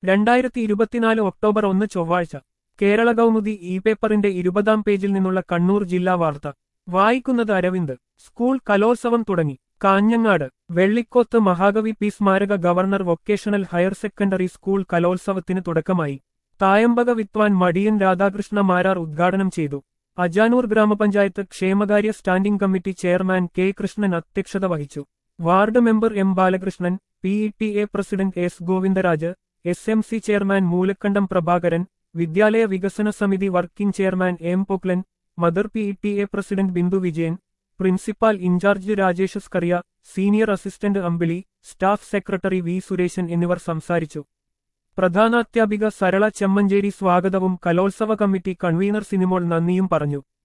രണ്ടായിരത്തി ഇരുപത്തിനാല് ഒക്ടോബർ ഒന്ന് ചൊവ്വാഴ്ച കേരള കൗമുദി ഇ പേപ്പറിന്റെ ഇരുപതാം പേജിൽ നിന്നുള്ള കണ്ണൂർ ജില്ലാ വാർത്ത വായിക്കുന്നത് അരവിന്ദ് സ്കൂൾ കലോത്സവം തുടങ്ങി കാഞ്ഞങ്ങാട് വെള്ളിക്കോത്ത് മഹാകവി പി സ്മാരക governor vocational higher secondary school കലോത്സവത്തിന് തുടക്കമായി തായമ്പക വിദ്വാൻ മടിയൻ രാധാകൃഷ്ണ മാരാർ ഉദ്ഘാടനം ചെയ്തു അജാനൂർ ഗ്രാമപഞ്ചായത്ത് ക്ഷേമകാര്യ standing committee chairman K Krishnan അധ്യക്ഷത വഹിച്ചു ward member M Balakrishnan P E T A president S Govindaraj S M C chairman Moolakkandam Prabhakaran വിദ്യാലയ വികസന സമിതി working chairman M Poklan mother P E T A president Bindu Vijayan principal in charge Rajesh Skaria senior assistant Ambili staff secretary V Suresan എന്നിവർ സംസാരിച്ചു പ്രധാനാധ്യാപിക സരള ചെമ്മഞ്ചേരി സ്വാഗതവും കലോത്സവ committee convener Sinimol നന്ദിയും പറഞ്ഞു